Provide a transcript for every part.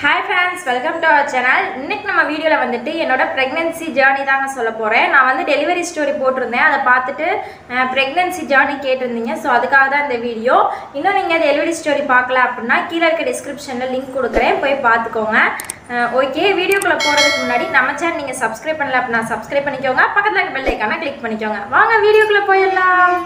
hi friends welcome to our channel இன்னைக்கு நம்ம வீடியோவில் வந்துட்டு என்னோட ப்ரெக்னென்சி ஜேர்னி தாங்க சொல்ல போகிறேன் நான் வந்து டெலிவரி ஸ்டோரி போட்டிருந்தேன் அதை பார்த்துட்டு ப்ரெக்னென்சி ஜேர்னி கேட்டிருந்தீங்க ஸோ அதுக்காக தான் இந்த வீடியோ இன்னும் நீங்கள் டெலிவரி ஸ்டோரி பார்க்கல அப்படின்னா கீழே இருக்க டிஸ்கிரிப்ஷனில் லிங்க் கொடுக்குறேன் போய் பார்த்துக்கோங்க ஓகே வீடியோக்குள்ளே போகிறதுக்கு முன்னாடி நம்ம சேனல் நீங்கள் சப்ஸ்கிரைப் பண்ணல அப்படின்னா சப்ஸ்கிரைப் பண்ணிக்கோங்க பக்கத்தில் இருக்க பெல் ஐக்கான கிளிக் பண்ணிக்கோங்க வாங்க வீடியோக்குள்ளே போயிடலாம்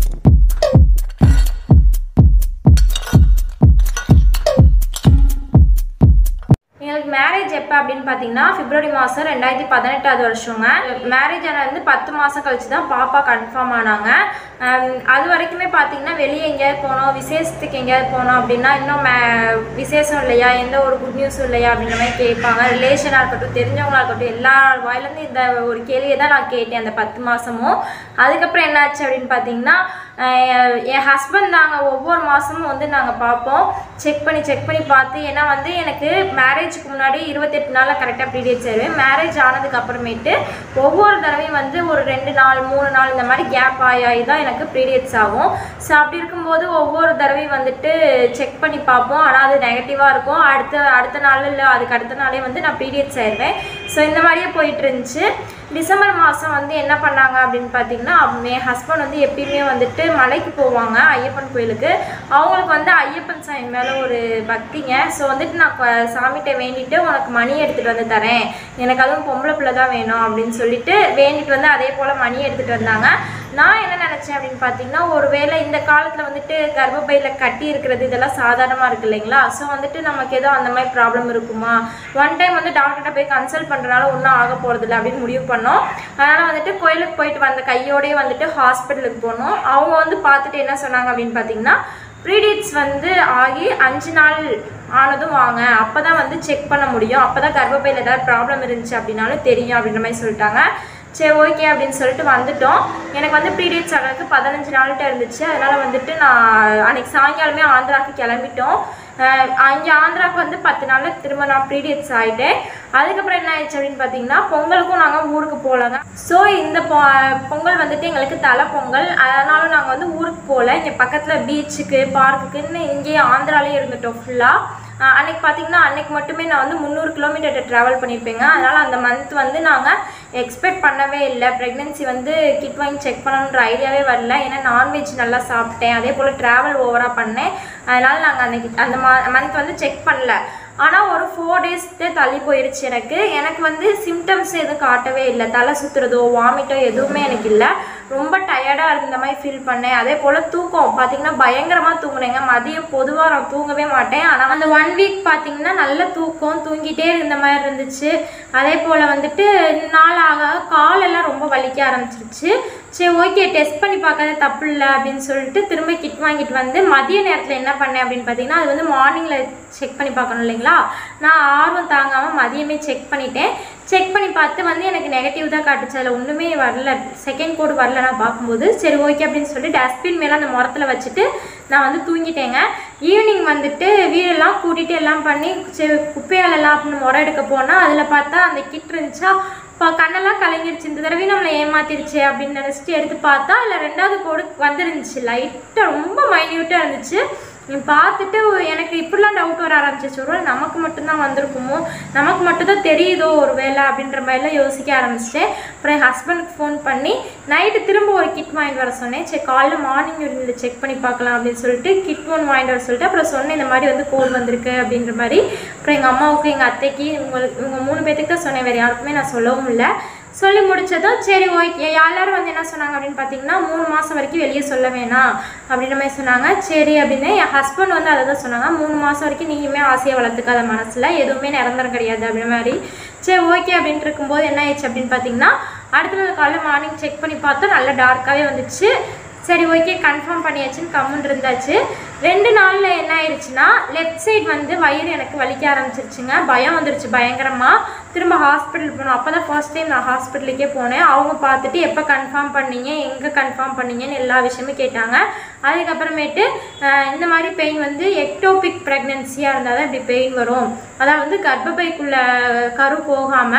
எங்களுக்கு மேரேஜ் எப்போ அப்படின்னு பார்த்தீங்கன்னா பிப்ரவரி மாதம் ரெண்டாயிரத்தி பதினெட்டாவது வருஷங்க மேரேஜ் ஆனது வந்து பத்து மாதம் கழிச்சு தான் பாப்பா கன்ஃபார்ம் ஆனாங்க ஹம், அது வரைக்குமே பார்த்தீங்கன்னா வெளியே எங்கேயாவது போனோம் விசேஷத்துக்கு எங்கேயாவது போனோம் அப்படின்னா இன்னும் மே விசேஷம் இல்லையா எந்த ஒரு குட் நியூஸும் இல்லையா அப்படின்ற மாதிரி கேட்பாங்க ரிலேஷனாக இருக்கட்டும் தெரிஞ்சவங்களா இருக்கட்டும் எல்லா வாயிலேருந்து இந்த ஒரு கேள்வியை தான் நான் கேட்டேன் அந்த பத்து மாதமும் அதுக்கப்புறம் என்னாச்சு அப்படின்னு பார்த்தீங்கன்னா அஹ் என் ஹஸ்பண்ட் நாங்கள் ஒவ்வொரு மாதமும் வந்து நாங்கள் பார்ப்போம் செக் பண்ணி செக் பண்ணி பார்த்து ஏன்னா வந்து எனக்கு மேரேஜுக்கு முன்னாடி இருபத்தெட்டு நாளில் கரெக்டாக பீரியட்ஸ் ஆயிடுவேன் மேரேஜ் ஆனதுக்கு அப்புறமேட்டு ஒவ்வொரு தடவையும் வந்து ஒரு ரெண்டு நாள் மூணு நாள் இந்த மாதிரி கேப் ஆகி ஆகி தான் எனக்கு பீரியட்ஸ் ஆகும் ஸோ அப்படி இருக்கும்போது ஒவ்வொரு தடவையும் வந்துட்டு செக் பண்ணி பார்ப்போம் ஆனால் அது நெகட்டிவாக இருக்கும் அடுத்த அடுத்த நாள் இல்லை அதுக்கு அடுத்த நாளே வந்து நான் பீரியட்ஸ் ஆயிடுவேன் ஸோ இந்த மாதிரியே போயிட்டு இருந்துச்சு டிசம்பர் மாதம் வந்து என்ன பண்ணாங்க அப்படின்னு பார்த்தீங்கன்னா அவங்க- என் ஹஸ்பண்ட் வந்து எப்பயுமே வந்துட்டு மலைக்கு போவாங்க ஐயப்பன் கோயிலுக்கு அவங்களுக்கு வந்து ஐயப்பன் சாமி மேலே ஒரு பக்திங்க ஸோ வந்துட்டு நான் கொ- சாமிகிட்ட வேண்டிட்டு உனக்கு மணி எடுத்துகிட்டு வந்து தரேன் எனக்கு அதுவும் பொம்பளை பிள்ளை தான் வேணும் அப்படின்னு சொல்லிட்டு வேண்டிட்டு வந்து அதே போல் மணி எடுத்துகிட்டு வந்தாங்க நான் என்ன நினச்சேன் அப்படின்னு பார்த்தீங்கன்னா ஒருவேளை இந்த காலத்தில் வந்துட்டு கர்ப்பப்பையில் கட்டி இருக்கிறது இதெல்லாம் சாதாரணமாக இருக்கு இல்லைங்களா ஸோ வந்துட்டு நமக்கு ஏதோ அந்த மாதிரி ப்ராப்ளம் இருக்குமா ஒன் டைம் வந்து டாக்டர்கிட்ட போய் கன்சல்ட் பண்ணுறனால ஒன்றும் ஆக போகிறதில்ல அப்படின்னு முடிவு பண்ணோம் அதனால் வந்துட்டு கோயிலுக்கு போயிட்டு வந்த கையோடயே வந்துட்டு ஹாஸ்பிட்டலுக்கு போனோம் அவங்க வந்து பார்த்துட்டு என்ன சொன்னாங்க அப்படின்னு பார்த்தீங்கன்னா ப்ரீடியட்ஸ் வந்து ஆகி அஞ்சு நாள் ஆனதும் வாங்க அப்போ தான் வந்து செக் பண்ண முடியும் அப்போ தான் கர்ப்பப்பையில் ஏதாவது ப்ராப்ளம் இருந்துச்சு அப்படின்னாலும் தெரியும் அப்படின்ற மாதிரி சொல்லிட்டாங்க சரி ஓகே அப்படின்னு சொல்லிட்டு வந்துட்டோம் எனக்கு வந்து பீரியட்ஸ் ஆகிறதுக்கு பதினஞ்சு நாள்கிட்ட இருந்துச்சு அதனால் வந்துட்டு நான் அன்னைக்கு சாயங்காலமே ஆந்திராவுக்கு கிளம்பிட்டோம் அஹ் அங்கே ஆந்திராவுக்கு வந்து பத்து நாளில் திரும்ப நான் பீரியட்ஸ் ஆகிட்டேன் அதுக்கப்புறம் என்ன ஆயிடுச்சு அப்படின்னு பார்த்தீங்கன்னா பொங்கலுக்கும் நாங்கள் ஊருக்கு போகலங்க ஸோ இந்த பொ பொங்கல் வந்துட்டு எங்களுக்கு தலை பொங்கல் அதனால நாங்கள் வந்து ஊருக்கு போகல இங்கே பக்கத்தில் பீச்சுக்கு பார்க்குக்குன்னு இங்கேயே ஆந்திராலே இருந்துட்டோம் ஃபுல்லாக ஆஹ் அன்னைக்கு பார்த்தீங்கன்னா அன்னைக்கு மட்டுமே நான் வந்து முந்நூறு கிலோமீட்டர் ட்ராவல் பண்ணியிருப்பேங்க அதனால் அந்த மந்த் வந்து நாங்கள் எக்ஸ்பெக்ட் பண்ணவே இல்லை ப்ரெக்னென்சி வந்து கிட் வாங்கி செக் பண்ணணுன்ற ஐடியாவே வரல ஏன்னா நான்வெஜ் நல்லா சாப்பிட்டேன் அதே போல் ட்ராவல் ஓவராக பண்ணேன் அதனால் நாங்கள் அன்னைக்கு அந்த மா மந்த் வந்து செக் பண்ணல ஆனால் ஒரு ஃபோர் டேஸ்க்கு தள்ளி போயிடுச்சு எனக்கு எனக்கு வந்து சிம்டம்ஸ் எதுவும் காட்டவே இல்லை தலை சுற்றுறதோ வாமிட்டோ எதுவுமே எனக்கு இல்லை ரொம்ப டயர்டாக இருந்த மாதிரி ஃபீல் பண்ணேன் அதே போல் தூக்கம் பார்த்தீங்கன்னா பயங்கரமாக தூங்குனேங்க மதியம் பொதுவாக நான் தூங்கவே மாட்டேன் ஆனால் அந்த ஒன் வீக் பார்த்தீங்கன்னா நல்ல தூக்கம் தூங்கிட்டே இருந்த மாதிரி இருந்துச்சு அதே போல் வந்துட்டு நாளாக காலெல்லாம் ரொம்ப வலிக்க ஆரம்பிச்சிருச்சு சரி ஓகே டெஸ்ட் பண்ணி பார்க்காத தப்பு இல்லை அப்படின்னு சொல்லிட்டு திரும்ப கிட் வாங்கிட்டு வந்து மதிய நேரத்தில் என்ன பண்ணேன் அப்படின்னு பார்த்தீங்கன்னா அது வந்து மார்னிங்கில் செக் பண்ணி பார்க்கணும் இல்லைங்களா நான் ஆர்வம் தாங்காமல் மதியமே செக் பண்ணிட்டேன் செக் பண்ணி பார்த்து வந்து எனக்கு நெகட்டிவ் தான் காட்டுச்சு அதில் ஒன்றுமே வரல செகண்ட் கோடு வரல நான் பார்க்கும்போது சரி ஓகே அப்படின்னு சொல்லி டஸ்ட்பின் மேலே அந்த முரத்தில் வச்சுட்டு நான் வந்து தூங்கிட்டேங்க ஈவினிங் வந்துட்டு வீடெல்லாம் கூட்டிகிட்டு எல்லாம் பண்ணி சரி குப்பையாலெல்லாம் அப்படின்னு முறை எடுக்க போனால் அதில் பார்த்தா அந்த கிட் இருந்துச்சா இப்போ கண்ணெல்லாம் கலங்கிருச்சு இந்த தடவை நம்மளை ஏமாத்திருச்சு அப்படின்னு நினச்சிட்டு எடுத்து பார்த்தா அதில் ரெண்டாவது கோடு வந்துருந்துச்சு லைட்டாக ரொம்ப மைன்யூட்டாக இருந்துச்சு நீ பார்த்துட்டு எனக்கு இப்படிலாம் டவுட் வர ஆரம்பிச்சிச்சு ஒருவேளை நமக்கு மட்டும்தான் வந்திருக்குமோ நமக்கு மட்டும்தான் தெரியுதோ ஒரு வேலை அப்படின்ற மாதிரிலாம் யோசிக்க ஆரம்பிச்சிட்டேன் அப்புறம் என் ஹஸ்பண்டுக்கு ஃபோன் பண்ணி நைட்டு திரும்ப ஒரு கிட் வாங்கிட்டு வர சொன்னேன் சரி காலைல மார்னிங் யூரினில் செக் பண்ணி பார்க்கலாம் அப்படின்னு சொல்லிட்டு கிட் ஒன்று வாங்கிட்டு வர சொல்லிட்டு அப்புறம் சொன்னேன் இந்த மாதிரி வந்து கோல் வந்திருக்கு அப்படின்ற மாதிரி அப்புறம் எங்கள் அம்மாவுக்கு எங்கள் அத்தைக்கு உங்களுக்கு இவங்க மூணு பேத்துக்கு தான் சொன்னேன் வேறு யாருக்குமே நான் சொல்லவும் இல்லை சொல்லி முடிச்சதும் சரி ஓகே எல்லாரும் வந்து என்ன சொன்னாங்க அப்படின்னு பார்த்தீங்கன்னா மூணு மாதம் வரைக்கும் வெளியே சொல்ல வேணாம் அப்படின்ற மாதிரி சொன்னாங்க சரி அப்படின்னு என் ஹஸ்பண்ட் வந்து அதை தான் சொன்னாங்க மூணு மாதம் வரைக்கும் நீயுமே ஆசையை வளர்த்துக்காத மனசில் எதுவுமே நிரந்தரம் கிடையாது அப்படின்ற மாதிரி சரி ஓகே அப்படின்ட்டு இருக்கும்போது என்ன ஆயிடுச்சு அப்படின்னு பார்த்தீங்கன்னா அடுத்த நாள் காலையில் மார்னிங் செக் பண்ணி பார்த்தா நல்லா டார்க்காகவே வந்துச்சு சரி ஓகே கன்ஃபார்ம் பண்ணியாச்சுன்னு கம்முன்னு இருந்தாச்சு ரெண்டு நாளில் என்ன ஆயிடுச்சுன்னா லெஃப்ட் சைடு வந்து வயிறு எனக்கு வலிக்க ஆரம்பிச்சிருச்சுங்க பயம் வந்துருச்சு பயங்கரமாக திரும்ப ஹாஸ்பிட்டல் போனோம் அப்போ தான் ஃபர்ஸ்ட் டைம் நான் ஹாஸ்பிட்டலுக்கே போனேன் அவங்க பார்த்துட்டு எப்போ கன்ஃபார்ம் பண்ணீங்க எங்கே கன்ஃபார்ம் பண்ணீங்கன்னு எல்லா விஷயமும் கேட்டாங்க அதுக்கப்புறமேட்டு ஆஹ், இந்த மாதிரி பெயின் வந்து எக்டோபிக் ப்ரெக்னென்சியாக இருந்தால் தான் இப்படி பெயின் வரும் அதாவது வந்து கர்ப்பப்பைக்குள்ள கரு போகாமல்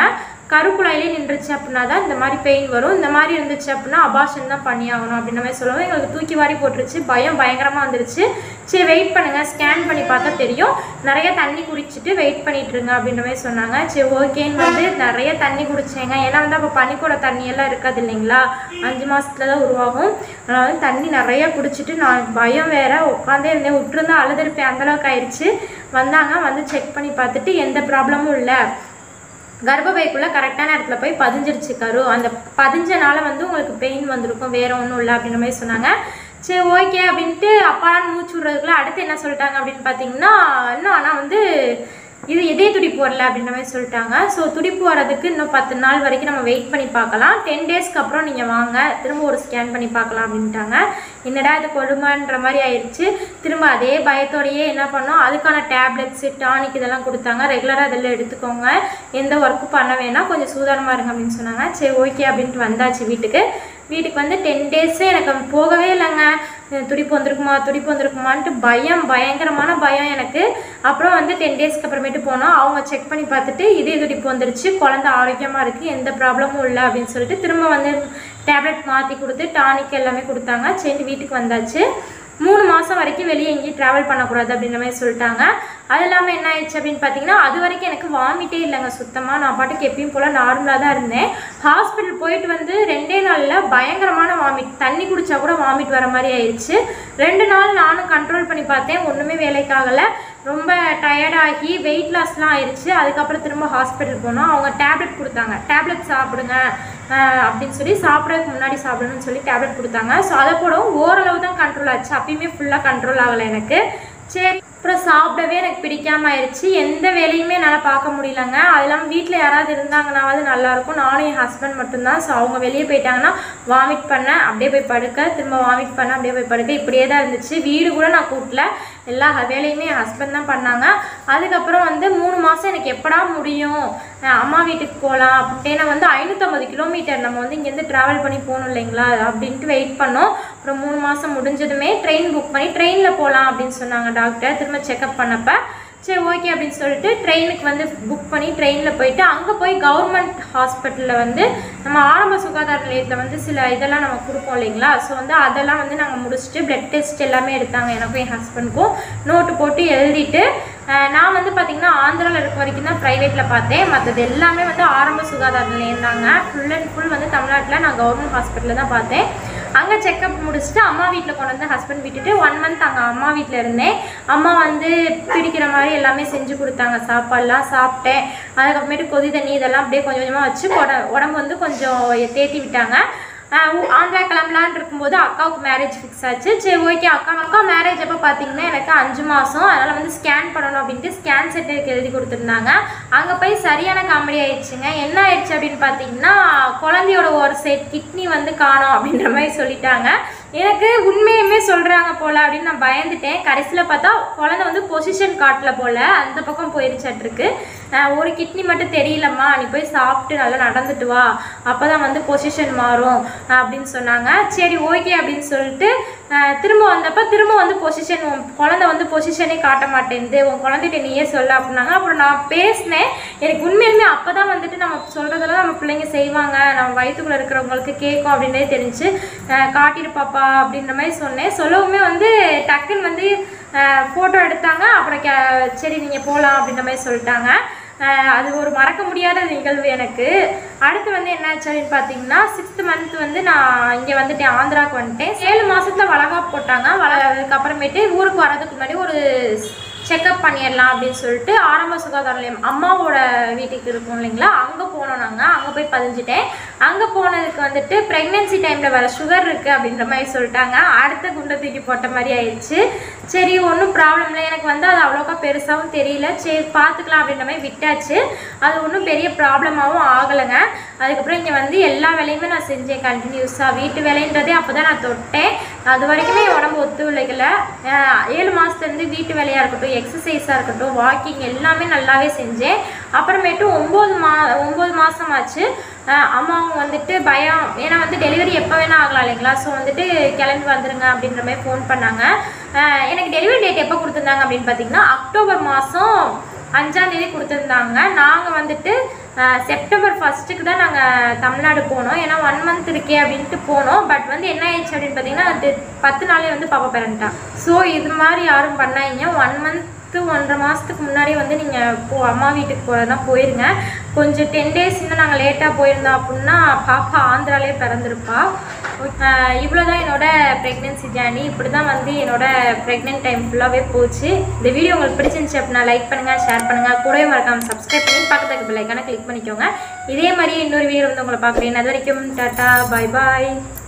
கருக்குழாயிலே நின்றுச்சு அப்படின்னா தான் இந்த மாதிரி பெயின் வரும் இந்த மாதிரி இருந்துச்சு அப்படின்னா அபாஷன் தான் பண்ணி ஆகணும் அப்படின்ற மாதிரி சொல்லுவோம் எங்களுக்கு தூக்கி வாரி போட்டுருச்சு பயம் பயங்கரமாக வந்துருச்சு சரி வெயிட் பண்ணுங்கள் ஸ்கேன் பண்ணி பார்த்தா தெரியும் நிறைய தண்ணி குடிச்சிட்டு வெயிட் பண்ணிட்டு இருங்க அப்படின்ற மாதிரி சொன்னாங்க சரி ஓகேன்னு வந்து நிறைய தண்ணி குடிச்சேங்க ஏன்னா வந்து அப்போ பனிக்கூட தண்ணி எல்லாம் இருக்காது இல்லைங்களா அஞ்சு மாசத்துல தான் உருவாகும் அதனால வந்து தண்ணி நிறைய குடிச்சிட்டு நான் பயம் வேற உட்காந்தே இருந்தேன் விட்டுருந்தா அழுதுருப்பேன் அந்த அளவுக்கு ஆயிடுச்சு வந்தாங்க வந்து செக் பண்ணி பார்த்துட்டு எந்த ப்ராப்ளமும் இல்லை கர்ப்பப்பைக்குள்ளே கரெக்டான இடத்துல போய் பதிஞ்சிருச்சு கரு அந்த பதிஞ்சனால வந்து உங்களுக்கு பெயின் வந்திருக்கும் வேற ஒன்றும் இல்லை அப்படின்ற மாதிரி சொன்னாங்க சரி ஓகே அப்படின்ட்டு அப்பாலாம் மூச்சு விட்றதுக்குள்ள அடுத்து என்ன சொல்லிட்டாங்க அப்படின்னு பார்த்தீங்கன்னா இன்னும் ஆனால் வந்து இது இதே துடிப்பு வரல அப்படின்ற மாதிரி சொல்லிட்டாங்க ஸோ துடிப்பு வரதுக்கு இன்னும் பத்து நாள் வரைக்கும் நம்ம வெயிட் பண்ணி பார்க்கலாம் டென் டேஸ்க்கு அப்புறம் நீங்கள் வாங்க திரும்ப ஒரு ஸ்கேன் பண்ணி பார்க்கலாம் அப்படின்ட்டாங்க என்னடா இது கொடுமைன்ற மாதிரி ஆயிடுச்சு திரும்ப அதே பயத்தோடையே என்ன பண்ணோம் அதுக்கான டேப்லெட்ஸு டானிக் இதெல்லாம் கொடுத்தாங்க ரெகுலராக இதெல்லாம் எடுத்துக்கோங்க எந்த ஒர்க்கும் பண்ண வேணாம் கொஞ்சம் சூதானமாக இருங்க அப்படின்னு சொன்னாங்க சரி ஓகே அப்படின்ட்டு வந்தாச்சு வீட்டுக்கு வீட்டுக்கு வந்து டென் டேஸே எனக்கு போகவே இல்லைங்க அஹ் துடிப்பு வந்திருக்குமா துடிப்பு வந்திருக்குமான்ட்டு பயம் பயங்கரமான பயம் எனக்கு அப்புறம் வந்து டென் டேஸ்க்கு அப்புறமேட்டு போனோம் அவங்க செக் பண்ணி பார்த்துட்டு இதே துடிப்பு வந்துருச்சு குழந்தை ஆரோக்கியமாக இருக்குது எந்த ப்ராப்ளமும் இல்லை அப்படின்னு சொல்லிட்டு திரும்ப வந்து டேப்லெட் மாற்றி கொடுத்து டானிக் எல்லாமே கொடுத்தாங்க சரி வீட்டுக்கு வந்தாச்சு மூணு மாதம் வரைக்கும் வெளியே எங்கேயும் ட்ராவல் பண்ணக்கூடாது அப்படின்ற மாதிரி சொல்லிட்டாங்க அது இல்லாமல் என்ன ஆயிடுச்சு அப்படின்னு பார்த்தீங்கன்னா அது வரைக்கும் எனக்கு வாமிட்டே இல்லைங்க சுத்தமாக நான் பாட்டுக்கு எப்பயும் போல் நார்மலாக தான் இருந்தேன் ஹாஸ்பிட்டல் போயிட்டு வந்து ரெண்டே நாளில் பயங்கரமான வாமிட் தண்ணி குடிச்சா கூட வாமிட் வர மாதிரி ஆயிடுச்சு ரெண்டு நாள் நானும் கண்ட்ரோல் பண்ணி பார்த்தேன் ஒன்றுமே வேலைக்காகலை ரொம்ப டயர்டாகி வெயிட் லாஸ்லாம் ஆயிடுச்சு அதுக்கப்புறம் திரும்ப ஹாஸ்பிட்டல் போனோம் அவங்க டேப்லெட் கொடுத்தாங்க டேப்லெட் சாப்பிடுங்க ஆஹ் அப்படின்னு சொல்லி சாப்பிட்றதுக்கு முன்னாடி சாப்பிடணும்னு சொல்லி டேப்லெட் கொடுத்தாங்க ஸோ அதை போடவும் ஓரளவு தான் கண்ட்ரோல் ஆச்சு அப்பயுமே ஃபுல்லாக கண்ட்ரோல் ஆகலை எனக்கு சரி அப்புறம் சாப்பிடவே எனக்கு பிடிக்காம ஆயிடுச்சு எந்த வேலையுமே என்னால் பார்க்க முடியலங்க அது இல்லாமல் வீட்டில் யாராவது இருந்தாங்கன்னாவது நல்லாயிருக்கும் நானும் என் ஹஸ்பண்ட் மட்டும்தான் ஸோ அவங்க வெளியே போயிட்டாங்கன்னா வாமிட் பண்ணேன் அப்படியே போய் படுக்க திரும்ப வாமிட் பண்ண அப்படியே போய் படுக்க இப்படியே தான் இருந்துச்சு வீடு கூட நான் கூட்டல எல்லா வேலையுமே என் ஹஸ்பண்ட் தான் பண்ணாங்க அதுக்கப்புறம் வந்து மூணு மாதம் எனக்கு எப்படா முடியும் அஹ் அம்மா வீட்டுக்கு போகலாம் அப்படின்ட்டு வந்து ஐநூற்றம்பது கிலோமீட்டர் நம்ம வந்து இங்கேருந்து ட்ராவல் பண்ணி போகணும் இல்லைங்களா அப்படின்ட்டு வெயிட் பண்ணோம் அப்புறம் மூணு மாதம் முடிஞ்சதுமே ட்ரெயின் புக் பண்ணி ட்ரெயினில் போகலாம் அப்படின்னு சொன்னாங்க டாக்டர் திரும்ப செக்அப் பண்ணப்ப சரி ஓகே அப்படின்னு சொல்லிட்டு ட்ரெயினுக்கு வந்து புக் பண்ணி ட்ரெயினில் போயிட்டு அங்கே போய் கவர்மெண்ட் ஹாஸ்பிட்டலில் வந்து நம்ம ஆரம்ப சுகாதார நிலையத்தில் வந்து சில இதெல்லாம் நம்ம கொடுப்போம் இல்லைங்களா ஸோ வந்து அதெல்லாம் வந்து நாங்கள் முடிச்சுட்டு பிளட் டெஸ்ட் எல்லாமே எடுத்தாங்க எனக்கும் என் ஹஸ்பண்டுக்கும் நோட்டு போட்டு எழுதிட்டு அஹ், நான் வந்து பார்த்திங்கன்னா ஆந்திராவில் இருக்க வரைக்கும் தான் ப்ரைவேட்டில் பார்த்தேன் மற்றது எல்லாமே வந்து ஆரம்ப சுகாதார நிலையம் தாங்க ஃபுல் அண்ட் ஃபுல் வந்து தமிழ்நாட்டில் நான் கவர்மெண்ட் ஹாஸ்பிட்டலில் தான் பார்த்தேன் அங்கே செக்கப் முடிச்சுட்டு அம்மா வீட்டில் கொண்டு வந்து ஹஸ்பண்ட் விட்டுட்டு ஒன் மந்த் அங்கே அம்மா வீட்டில் இருந்தேன் அம்மா வந்து பிடிக்கிற மாதிரி எல்லாமே செஞ்சு கொடுத்தாங்க சாப்பாடுலாம் சாப்பிட்டேன் அதுக்கப்புறமேட்டு கொதி தண்ணி இதெல்லாம் அப்படியே கொஞ்சம் கொஞ்சமாக வச்சு உட உடம்பு வந்து கொஞ்சம் தேத்தி விட்டாங்க ஆஹ் ஊ- ஆந்திரா கிளம்பலான்னு இருக்கும்போது அக்காவுக்கு மேரேஜ் ஃபிக்ஸ் ஆச்சு சரி ஓகே அக்கா அக்கா மேரேஜ் அப்போ பார்த்தீங்கன்னா எனக்கு அஞ்சு மாதம் அதனால் வந்து ஸ்கேன் பண்ணணும் அப்படின்ட்டு ஸ்கேன் செட் எனக்கு எழுதி கொடுத்துருந்தாங்க அங்கே போய் சரியான காமெடி ஆயிடுச்சுங்க என்ன ஆயிடுச்சு அப்படின்னு பார்த்தீங்கன்னா குழந்தையோட ஒரு செட் கிட்னி வந்து காணோம் அப்படின்ற மாதிரி சொல்லிட்டாங்க எனக்கு உண்மையுமே சொல்கிறாங்க போல் அப்படின்னு நான் பயந்துட்டேன் கடைசியில் பார்த்தா குழந்தை வந்து பொசிஷன் காட்டல போல் அந்த பக்கம் போயிருச்சாட்டிருக்கு ஆஹ் ஒரு கிட்னி மட்டும் தெரியலம்மா நீ போய் சாப்பிட்டு நல்லா நடந்துட்டு வா அப்போ தான் வந்து பொசிஷன் மாறும் அப்படின்னு சொன்னாங்க சரி ஓகே அப்படின்னு சொல்லிட்டு ஆஹ் திரும்ப வந்தப்போ திரும்ப வந்து பொசிஷன் உன் குழந்தை வந்து பொசிஷனே காட்ட மாட்டேங்குது உன் குழந்தைகிட்ட நீயே சொல்ல அப்படின்னாங்க அப்புறம் நான் பேசினேன் எனக்கு உண்மையுமே அப்போ தான் வந்துட்டு நம்ம சொல்கிறதெல்லாம் நம்ம பிள்ளைங்க செய்வாங்க நம்ம வயிற்றுக்குள்ளே இருக்கிறவங்களுக்கு கேட்கும் அப்படின்றதே தெரிஞ்சு காட்டிட்டு பாப்பா அப்படின்ற மாதிரி சொன்னேன் சொல்லவுமே வந்து டக்குன்னு வந்து ஃபோட்டோ எடுத்தாங்க அப்புறம் கே சரி நீங்கள் போகலாம் அப்படின்ற மாதிரி சொல்லிட்டாங்க ஆஹ் அது ஒரு மறக்க முடியாத நிகழ்வு எனக்கு அடுத்து வந்து என்னாச்சு அப்படின்னு பார்த்தீங்கன்னா சிக்ஸ்த் மந்த் வந்து நான் இங்கே வந்துட்டேன் ஆந்திராவுக்கு வந்துட்டேன் ஏழு மாசத்துல வளகாப்பு போட்டாங்க வள அதுக்கப்புறமேட்டு ஊருக்கு வர்றதுக்கு முன்னாடி ஒரு செக்கப் பண்ணிடலாம் அப்படின்னு சொல்லிட்டு ஆரம்ப சுகாதார நிலையம் அம்மாவோட வீட்டுக்கு இருக்கும் இல்லைங்களா அங்கே போனோம் நாங்கள் அங்கே போய் பதிஞ்சிட்டேன் அங்கே போனதுக்கு வந்துட்டு ப்ரெக்னென்சி டைமில் வர சுகர் இருக்குது அப்படின்ற மாதிரி சொல்லிட்டாங்க அடுத்த குண்டை தூக்கி போட்ட மாதிரி ஆயிடுச்சு சரி ஒன்றும் ப்ராப்ளம் இல்லை எனக்கு வந்து அது அவ்வளோக்கா பெருசாகவும் தெரியல சரி பார்த்துக்கலாம் அப்படின்ற மாதிரி விட்டாச்சு அது ஒன்றும் பெரிய ப்ராப்ளமாகவும் ஆகலைங்க அதுக்கப்புறம் இங்கே வந்து எல்லா வேலையுமே நான் செஞ்சேன் கண்டினியூஸாக வீட்டு வேலைன்றதே அப்போ தான் நான் தொட்டேன் அது வரைக்குமே என் உடம்பு ஒத்துழைக்கல அஹ் ஏழு மாதத்துலேருந்து வீட்டு வேலையாக இருக்கட்டும் எக்ஸசைஸாக இருக்கட்டும் வாக்கிங் எல்லாமே நல்லாவே செஞ்சேன் அப்புறமேட்டு ஒம்பது மா ஒம்பது மாதம் ஆச்சு அஹ் அம்மாவும் வந்துட்டு பயம் ஏன்னா வந்து டெலிவரி எப்போ வேணால் ஆகலாம் இல்லைங்களா ஸோ வந்துட்டு கிளம்பி வந்துருங்க அப்படின்ற மாதிரி ஃபோன் பண்ணாங்க அஹ் எனக்கு டெலிவரி டேட் எப்போ கொடுத்துருந்தாங்க அப்படின்னு பார்த்தீங்கன்னா அக்டோபர் மாதம் அஞ்சாம் தேதி கொடுத்துருந்தாங்க நாங்கள் வந்துட்டு அஹ் செப்டம்பர் ஃபஸ்ட்டுக்கு தான் நாங்கள் தமிழ்நாடு போனோம் ஏன்னா ஒன் மந்த் இருக்கே அப்படின்ட்டு போனோம் பட் வந்து என்ன ஆயிடுச்சு அப்படின்னு பார்த்தீங்கன்னா அது பத்து நாளே வந்து பாப்பா பிறந்துட்டா ஸோ இது மாதிரி யாரும் பண்ணாதீங்க ஒன் மந்த்து ஒன்றரை மாதத்துக்கு முன்னாடியே வந்து நீங்கள் போ அம்மா வீட்டுக்கு போகிறதுனா போயிருங்க கொஞ்சம் டென் டேஸ் இன்னும் நாங்கள் லேட்டாக போயிருந்தோம் அப்படின்னா பாப்பா ஆந்திராலே பிறந்திருப்பா இவ்வளோ தான் என்னோட ப்ரெக்னென்சி ஜேர்னி இப்படி தான் வந்து என்னோட ப்ரெக்னென்ட் டைம் ஃபுல்லாகவே போச்சு இந்த வீடியோ உங்களுக்கு பிடிச்சிருந்துச்சு அப்படின்னா லைக் பண்ணுங்கள் ஷேர் பண்ணுங்கள் கூடவே மறக்காமல் சப்ஸ்கிரைப் பண்ணி பக்கத்துக்கு பெல் ஐக்கான கிளிக் பண்ணிக்கோங்க இதே மாதிரியே இன்னொரு வீடியோ வந்து உங்களை பார்க்குறேன் அது வரைக்கும் டாட்டா பாய் பாய்